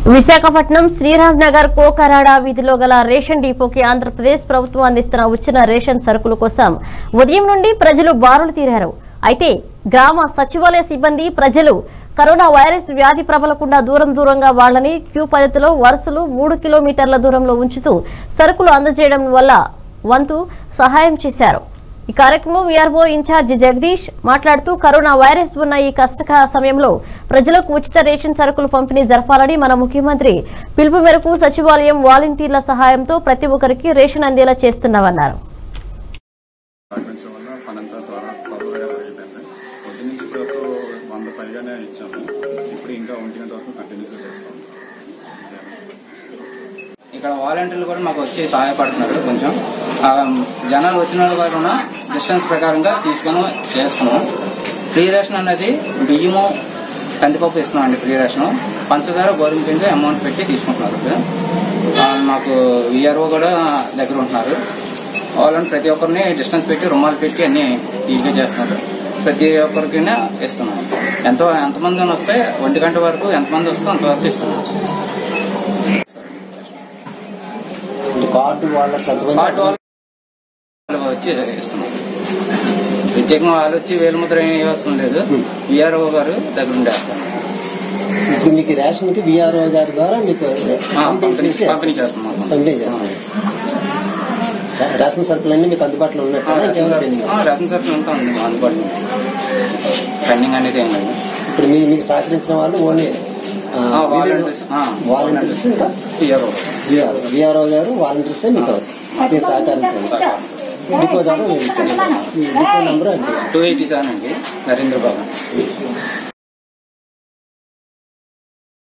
విశాఖపట్నం శ్రీరామ్ నగర్ కోకరాడ వీధిలో గల రేషన్ డిపోకి ఆంధ్రప్రదేశ్ ప్రభుత్వం అందిస్తున్న ఉచిత రేషన్ సరుకుల కోసం ఉదయం నుండి ప్రజలు బారులు తీరారు అయితే గ్రామ సచివాలయ సిబ్బంది ప్రజలు కరోనా వైరస్ వ్యాధి ప్రబలకుండా దూరం దూరంగా వాళ్లని క్యూ పద్ధతిలో వరుసలు మూడు కిలోమీటర్ల దూరంలో ఉంచుతూ సరుకులు అందజేయడం వల్ల వంతు సహాయం చేశారు ఈ కార్యక్రమంలో వీఆర్ఓ ఇన్ఛార్జ్ జగదీష్ మాట్లాడుతూ కరోనా వైరస్ ఉన్న ఈ కష్టకర సమయంలో ప్రజలకు ఉచిత రేషన్ సరుకులు పంపిణీ జరపాలని మన ముఖ్యమంత్రి పిలుపు మేరకు సచివాలయం వాలంటీర్ల సహాయంతో ప్రతి ఒక్కరికి రేషన్ అందేలా చేస్తున్నామన్నారు సహకరించడం వల్ల పనంతా త్వర త్వరగా అయిపోయింది పొద్దు నుంచి ఇప్పుడు వరకు వంద పైగానే ఇచ్చాము ఇప్పుడు ఇంకా ఒంటి గంట వరకు కంటిన్యూస్గా చేస్తాము ఇక్కడ వాలంటీర్లు కూడా మాకు వచ్చి సహాయపడుతున్నారు కొంచెం ఆ, జనాలు వచ్చిన వాళ్ళు కూడా డిస్టెన్స్ ప్రకారంగా తీసుకొని చేస్తున్నాం ఫ్రీ రేషన్ అనేది బియ్యము కందిపప్పు ఇస్తున్నాం అండి ఫ్రీ రేషన్ పంచదార గోధుమ పిండి అమౌంట్ పెట్టి తీసుకుంటున్నారు ఇప్పుడు. ఆ, మాకు విఆర్ఓ కూడా దగ్గర ఉంటున్నారు వాళ్ళని ప్రతి ఒక్కరిని డిస్టెన్స్ పెట్టి రుమాలు పెట్టి అన్ని ఇవే చేస్తున్నారు ప్రతి ఒక్కరికి ఇస్తున్నాం ఎంతో ఎంతమంది వస్తే ఒంటి గంట వరకు ఎంతమంది వస్తే అంతవరకు ఇస్తున్నాం అంటే కార్డు వాళ్ళ ఎంతమంది పార్ట్ వాళ్ళు వచ్చి ఇస్తున్నాం ప్రత్యేకంగా వాళ్ళు వచ్చి వేలుముద్ర ఏమీ అవసరం లేదు విఆర్ఓ గారు దగ్గర ఉండేస్తారు ఇప్పుడు మీకు రేషన్ కి విఆర్ఓ గారి ద్వారా మీకు ఆ, పంపిణీ పంపిణీ చేస్తున్నాం పంపిణీ చేస్తున్నారు రేషన్ సరుకులన్నీ మీకు అందుబాటులో ఉన్నట్టు ఇంకేమైనా పెండింగ్ ఆ, రతన్ సర్కిల్ అంతా ఉంది మా అందుబాటులో పెండింగ్ అనేది ఏం లేదు ఇప్పుడు మీ మీకు సహకరించిన వాళ్ళు ఓన్లీ ఆ, వాలంటీర్స్, ఆ, వాలంటీర్స్ ఇంకా విఆర్ఓ విఆర్ఓ గారు వాలంటీర్స్ మీకు మీరు సహకరించారు డిపో ద్వారా మీరు ఇచ్చారు. ఈ డిపో నెంబర్ అంటే టూ ఎయిటీ సెవెన్ అండి నరేంద్ర బాబు